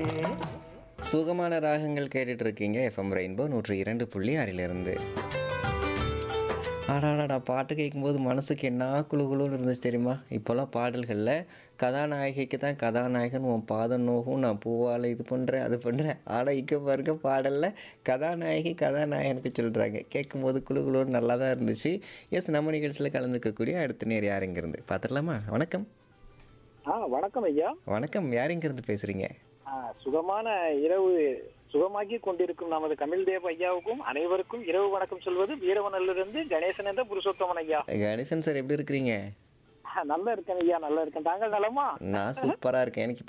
சுகமான ராகங்கள் கேட்டுட்டு இருக்கீங்க எஃப்எம் ரெயின்போ நூற்றி இரண்டு புள்ளி ஆறிலிருந்து ஆடாடாடா பாட்டு கேட்கும்போது மனசுக்கு என்ன குழு குழுன்னு இருந்துச்சு தெரியுமா இப்போல்லாம் பாடல்களில் கதாநாயகிக்கு தான் கதாநாயகன் உன் பாதம் நோகும் நான் பூவால் இது பண்ணுறேன் அது பண்ணுறேன் ஆனால் இங்கே பாருங்க பாடலில் கதாநாயகி கதாநாயகனுக்கு சொல்கிறாங்க கேட்கும்போது குழு குழுன்னு நல்லா தான் இருந்துச்சு எஸ் நம்ம நிகழ்ச்சியில் கலந்துக்கக்கூடிய அடுத்த நேர் யார் இங்கேருந்து பார்த்துடலாமா வணக்கம் ஆ வணக்கம் ஐயா வணக்கம் யார் இங்கேருந்து பேசுகிறீங்க ஆ, சுகமான இரவு சுகமாக்கி கொண்டிருக்கும் நமது கமிழ்தேவ் ஐயாவுக்கும் அனைவருக்கும் இரவு வணக்கம் சொல்வது வீரவனிலிருந்து கணேசன் என்ற புருஷோத்தமன் ஐயா கணேசன் சார் எப்படி இருக்கிறீங்க ஆ, நல்லா இருக்கேன் ஐயா நல்லா இருக்கேன் தாங்கள் நலமா நான் சூப்பராக இருக்கேன் எனக்கு